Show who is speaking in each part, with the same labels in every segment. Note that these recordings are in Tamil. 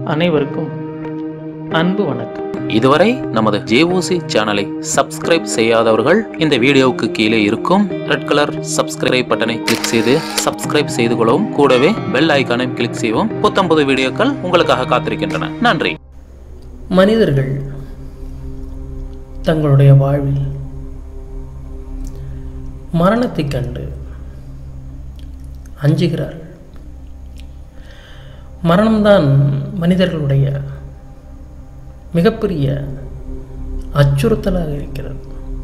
Speaker 1: அனைவருக்கும் அன்பு வணக்கம்
Speaker 2: இதுவரை நமது ஜேஓசி சேனலை சப்ஸ்கிரைப் செய்யாதவர்கள் இந்த வீடியோவுக்கு கீழே இருக்கும் ரெட் கலர் சப்ஸ்கிரைப் பட்டனை கிளிக் செய்து சப்ஸ்கிரைப் செய்து கொள்ளவும் கூடவே பெல் ஐக்கானையும் கிளிக் செய்வோம் புத்தம் புது வீடியோக்கள் உங்களுக்காக காத்திருக்கின்றன நன்றி
Speaker 1: மனிதர்கள் தங்களுடைய வாழ்வில் மரணத்தைக் கண்டு அஞ்சுகிறார்கள் மரணம்தான் மனிதர்களுடைய மிகப்பெரிய அச்சுறுத்தலாக இருக்கிறது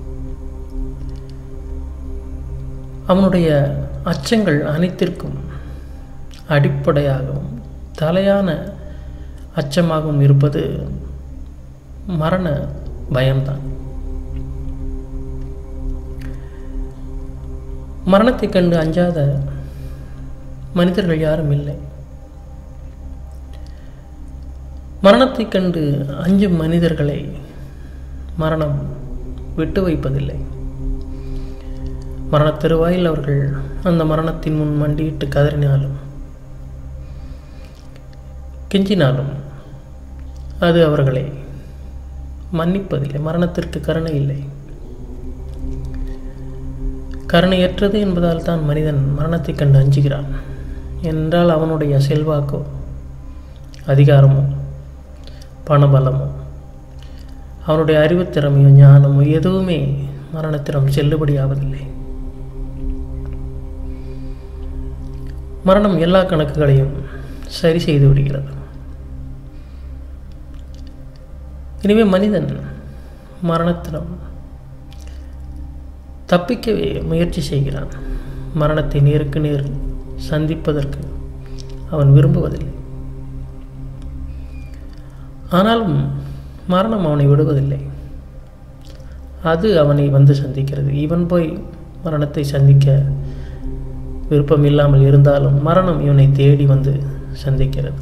Speaker 1: அவனுடைய அச்சங்கள் அனைத்திற்கும் அடிப்படையாகவும் தலையான அச்சமாகவும் இருப்பது மரண பயம்தான் மரணத்தைக் கண்டு அஞ்சாத மனிதர்கள் யாரும் இல்லை மரணத்தைக் கண்டு அஞ்சும் மனிதர்களை மரணம் விட்டு வைப்பதில்லை மரணத் தருவாயில் அவர்கள் அந்த மரணத்தின் முன் மண்டியிட்டு கதறினாலும் கெஞ்சினாலும் அது அவர்களை மன்னிப்பதில்லை மரணத்திற்கு கருணை இல்லை கருணையற்றது என்பதால் தான் மனிதன் மரணத்தைக் கண்டு அஞ்சுகிறான் என்றால் அவனுடைய செல்வாக்கோ அதிகாரமோ பணபலமோ அவனுடைய அறிவுத்திறமையோ ஞானமோ எதுவுமே மரணத்திடம் செல்லுபடியாவதில்லை மரணம் எல்லா கணக்குகளையும் சரி செய்து விடுகிறது எனவே மனிதன் மரணத்திடம் தப்பிக்கவே முயற்சி செய்கிறான் மரணத்தை நேருக்கு நேர் சந்திப்பதற்கு அவன் விரும்புவதில்லை ஆனாலும் மரணம் அவனை விடுவதில்லை அது அவனை வந்து சந்திக்கிறது இவன் போய் மரணத்தை சந்திக்க விருப்பம் இல்லாமல் இருந்தாலும் மரணம் இவனை தேடி வந்து சந்திக்கிறது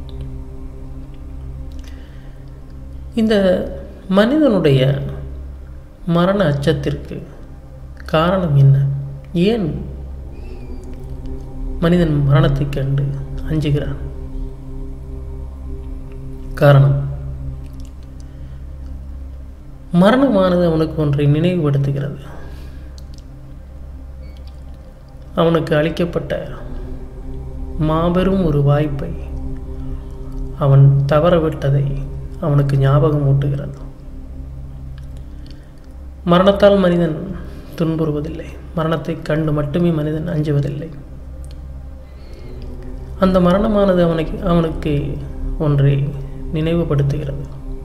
Speaker 1: இந்த மனிதனுடைய மரண அச்சத்திற்கு காரணம் என்ன ஏன் மனிதன் மரணத்தைக் கண்டு அஞ்சுகிறான் காரணம் மரணமானது அவனுக்கு ஒன்றை நினைவுபடுத்துகிறது அவனுக்கு அளிக்கப்பட்ட மாபெரும் ஒரு வாய்ப்பை அவன் தவறவிட்டதை அவனுக்கு ஞாபகம் ஊட்டுகிறது மரணத்தால் மனிதன் துன்புறுவதில்லை மரணத்தை கண்டு மட்டுமே மனிதன் அஞ்சுவதில்லை அந்த மரணமானது அவனுக்கு அவனுக்கு ஒன்றை நினைவுபடுத்துகிறது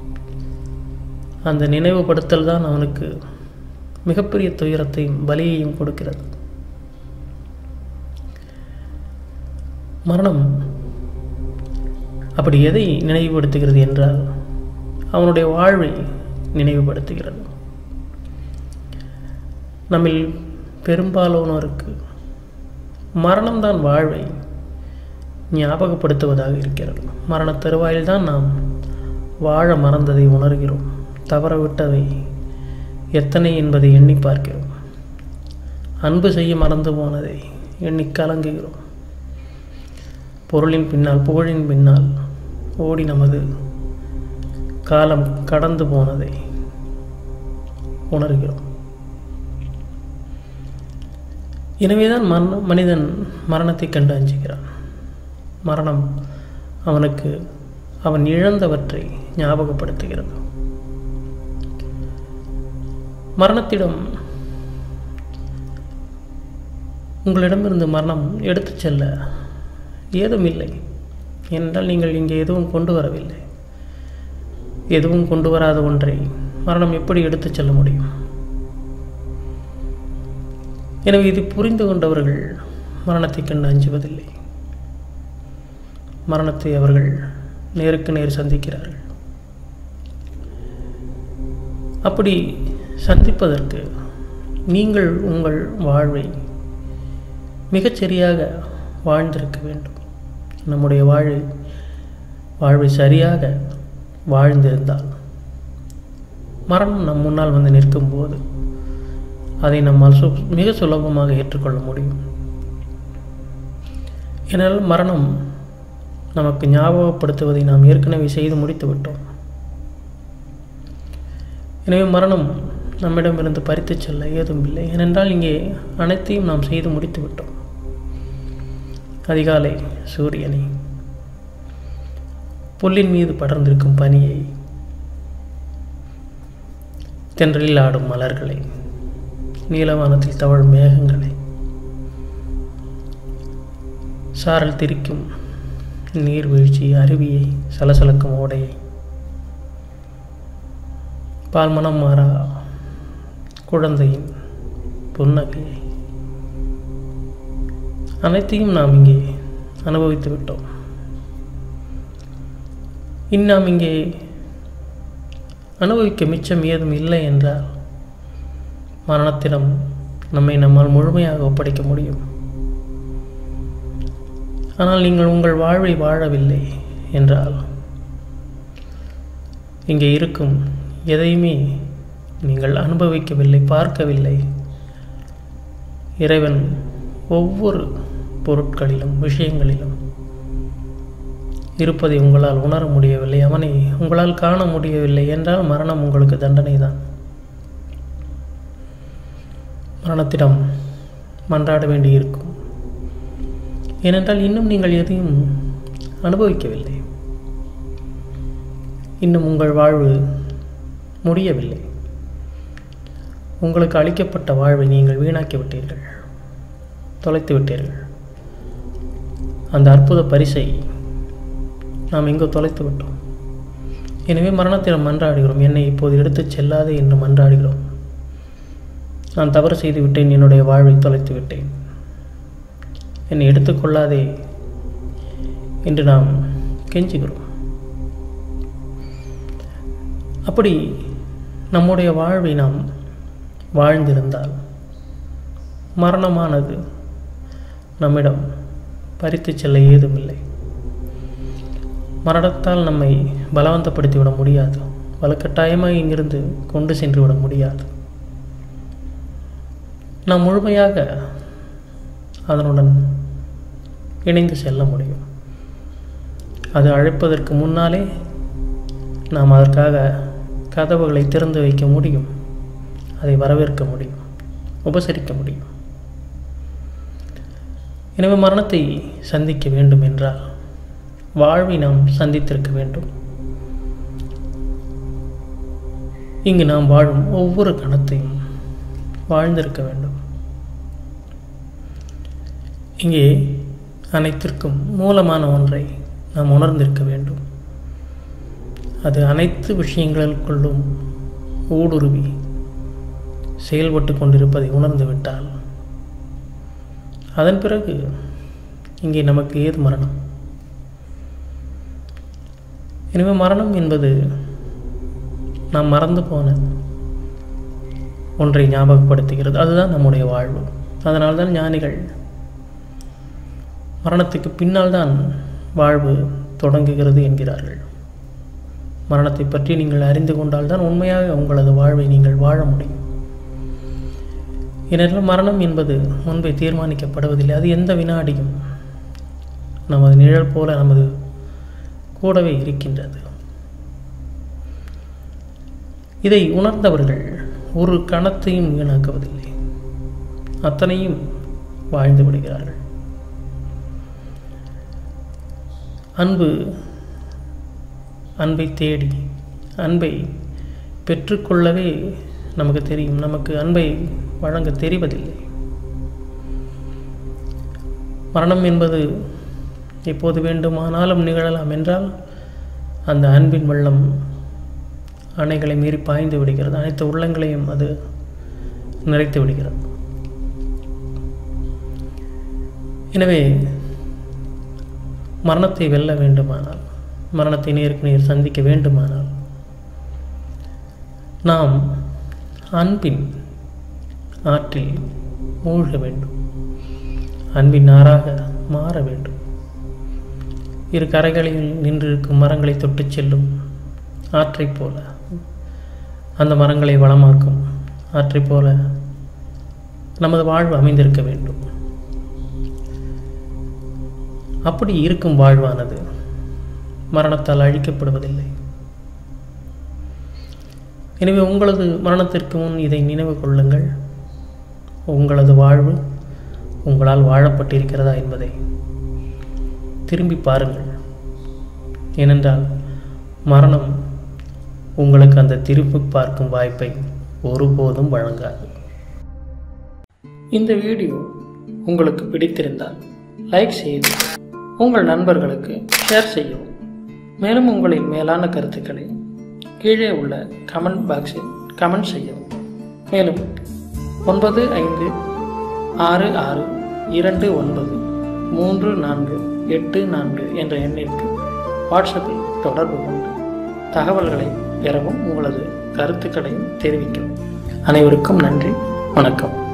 Speaker 1: அந்த நினைவுபடுத்தல் தான் அவனுக்கு மிகப்பெரிய துயரத்தையும் பலியையும் கொடுக்கிறது மரணம் அப்படி எதை நினைவுபடுத்துகிறது என்றால் அவனுடைய வாழ்வை நினைவுபடுத்துகிறது நம்மில் பெரும்பாலானோருக்கு மரணம்தான் வாழ்வை ஞாபகப்படுத்துவதாக இருக்கிறது மரண தருவாயில் தான் நாம் வாழ மறந்ததை உணர்கிறோம் தவறவிட்டவை எத்தனை என்பதை எண்ணி பார்க்கிறோம் அன்பு செய்ய மறந்து போனதை எண்ணி கலங்குகிறோம் பொருளின் பின்னால் புகழின் பின்னால் ஓடி நமது காலம் கடந்து போனதை உணர்கிறோம் எனவேதான் மரண மனிதன் மரணத்தை கண்டு அஞ்சுகிறான் மரணம் அவனுக்கு அவன் இழந்தவற்றை ஞாபகப்படுத்துகிறது மரணத்திடம் உங்களிடமிருந்து மரணம் எடுத்துச் செல்ல ஏதும் இல்லை ஏனென்றால் நீங்கள் இங்கே எதுவும் கொண்டு வரவில்லை எதுவும் கொண்டு வராத ஒன்றை மரணம் எப்படி எடுத்துச் செல்ல முடியும் எனவே இது புரிந்து கொண்டவர்கள் மரணத்தை கண்டு அஞ்சுவதில்லை மரணத்தை அவர்கள் நேருக்கு நேர் சந்திக்கிறார்கள் அப்படி சந்திப்பதற்கு நீங்கள் உங்கள் வாழ்வை மிகச்சரியாக வாழ்ந்திருக்க வேண்டும் நம்முடைய வாழ்வை வாழ்வை சரியாக வாழ்ந்திருந்தால் மரணம் நம் முன்னால் வந்து நிற்கும்போது அதை நம்மால் சு மிக சுலபமாக ஏற்றுக்கொள்ள முடியும் ஏனால் மரணம் நமக்கு ஞாபகப்படுத்துவதை நாம் ஏற்கனவே செய்து முடித்து விட்டோம் எனவே மரணம் நம்மிடமிருந்து பறித்துச் செல்ல ஏதும் இல்லை ஏனென்றால் இங்கே அனைத்தையும் நாம் செய்து முடித்து விட்டோம் அதிகாலை சூரியனை புல்லின் மீது படர்ந்திருக்கும் பனியை தென்றலில் ஆடும் மலர்களை நீலவானத்தில் தவழும் மேகங்களை சாரல் திரிக்கும் நீர்வீழ்ச்சி அருவியை சலசலக்கும் ஓடையை பால்மனம் மாறா குழந்தையின் புன்னகையை அனைத்தையும் நாம் இங்கே அனுபவித்து விட்டோம் இந்நாம் இங்கே அனுபவிக்க மிச்சம் ஏதும் இல்லை என்றால் மரணத்திடம் நம்மை நம்மால் முழுமையாக ஒப்படைக்க முடியும் ஆனால் நீங்கள் உங்கள் வாழ்வை வாழவில்லை என்றால் இங்கே இருக்கும் எதையுமே நீங்கள் அனுபவிக்கவில்லை பார்க்கவில்லை இறைவன் ஒவ்வொரு பொருட்களிலும் விஷயங்களிலும் இருப்பதை உங்களால் உணர முடியவில்லை அவனை உங்களால் காண முடியவில்லை என்றால் மரணம் உங்களுக்கு தண்டனை தான் மரணத்திடம் மன்றாட வேண்டியிருக்கும் ஏனென்றால் இன்னும் நீங்கள் எதையும் அனுபவிக்கவில்லை இன்னும் உங்கள் வாழ்வு முடியவில்லை உங்களுக்கு அளிக்கப்பட்ட வாழ்வை நீங்கள் வீணாக்கி விட்டீர்கள் தொலைத்து விட்டீர்கள் அந்த அற்புத பரிசை நாம் எங்கோ தொலைத்து விட்டோம் எனவே மரணத்திடம் மன்றாடுகிறோம் என்னை இப்போது எடுத்துச் செல்லாதே என்று மன்றாடுகிறோம் நான் தவறு செய்து விட்டேன் என்னுடைய வாழ்வை தொலைத்து விட்டேன் என்னை எடுத்துக்கொள்ளாதே என்று நாம் கெஞ்சுகிறோம் அப்படி நம்முடைய வாழ்வை நாம் வாழ்ந்திருந்தால் மரணமானது நம்மிடம் பறித்து செல்ல ஏதுமில்லை மரணத்தால் நம்மை பலவந்தப்படுத்தி விட முடியாது வலுக்கட்டாயமாக இங்கிருந்து கொண்டு சென்று விட முடியாது நாம் முழுமையாக அதனுடன் இணைந்து செல்ல முடியும் அது அழைப்பதற்கு முன்னாலே நாம் அதற்காக கதவுகளை திறந்து வைக்க முடியும் அதை வரவேற்க முடியும் உபசரிக்க முடியும் எனவே மரணத்தை சந்திக்க வேண்டும் என்றால் வாழ்வை நாம் சந்தித்திருக்க வேண்டும் இங்கு நாம் வாழும் ஒவ்வொரு கணத்தையும் வாழ்ந்திருக்க வேண்டும் இங்கே அனைத்திற்கும் மூலமான ஒன்றை நாம் உணர்ந்திருக்க வேண்டும் அது அனைத்து விஷயங்களுக்குள்ளும் ஊடுருவி செயல்பட்டு கொண்டிருப்பதை உணர்ந்து விட்டால் அதன் பிறகு இங்கே நமக்கு ஏது மரணம் எனவே மரணம் என்பது நாம் மறந்து போன ஒன்றை ஞாபகப்படுத்துகிறது அதுதான் நம்முடைய வாழ்வு அதனால்தான் ஞானிகள் மரணத்துக்கு பின்னால் தான் வாழ்வு தொடங்குகிறது என்கிறார்கள் மரணத்தை பற்றி நீங்கள் அறிந்து கொண்டால்தான் உண்மையாக உங்களது வாழ்வை நீங்கள் வாழ முடியும் ஏனென்றால் மரணம் என்பது முன்பே தீர்மானிக்கப்படுவதில்லை அது எந்த வினாடியும் நமது நிழல் போல நமது கூடவே இருக்கின்றது இதை உணர்ந்தவர்கள் ஒரு கணத்தையும் வீணாக்குவதில்லை அத்தனையும் வாழ்ந்து விடுகிறார்கள் அன்பு அன்பை தேடி அன்பை பெற்றுக்கொள்ளவே நமக்கு தெரியும் நமக்கு அன்பை வழங்க தெரிவதில்லை மரணம் என்பது எப்போது வேண்டுமானாலும் நிகழலாம் என்றால் அந்த அன்பின் வெள்ளம் அணைகளை மீறி பாய்ந்து விடுகிறது அனைத்து உள்ளங்களையும் அது நிறைத்து விடுகிறது எனவே மரணத்தை வெல்ல வேண்டுமானால் மரணத்தை நேருக்கு நேர் சந்திக்க வேண்டுமானால் நாம் அன்பின் ஆற்றில் மூழ்க வேண்டும் அன்பின் ஆறாக மாற வேண்டும் இரு கரைகளில் நின்றிருக்கும் மரங்களை தொட்டுச் செல்லும் ஆற்றைப் போல அந்த மரங்களை வளமாக்கும் ஆற்றைப் போல நமது வாழ்வு அமைந்திருக்க வேண்டும் அப்படி இருக்கும் வாழ்வானது மரணத்தால் அழிக்கப்படுவதில்லை எனவே உங்களது மரணத்திற்கு முன் இதை நினைவு கொள்ளுங்கள் உங்களது வாழ்வு உங்களால் வாழப்பட்டிருக்கிறதா என்பதை திரும்பி பாருங்கள் ஏனென்றால் மரணம் உங்களுக்கு அந்த திருப்பி பார்க்கும் வாய்ப்பை ஒருபோதும் வழங்காது இந்த வீடியோ உங்களுக்கு பிடித்திருந்தால் லைக் செய்து உங்கள் நண்பர்களுக்கு ஷேர் செய்யவும் மேலும் உங்களின் மேலான கருத்துக்களை கீழே உள்ள கமெண்ட் பாக்ஸில் கமெண்ட் செய்யவும் மேலும் ஒன்பது ஐந்து ஆறு ஆறு இரண்டு ஒன்பது மூன்று நான்கு எட்டு நான்கு என்ற எண்ணிற்கு வாட்ஸ்அப்பில் தொடர்பு கொண்டு தகவல்களை பெறவும் உங்களது கருத்துக்களையும் தெரிவிக்கவும் அனைவருக்கும் நன்றி வணக்கம்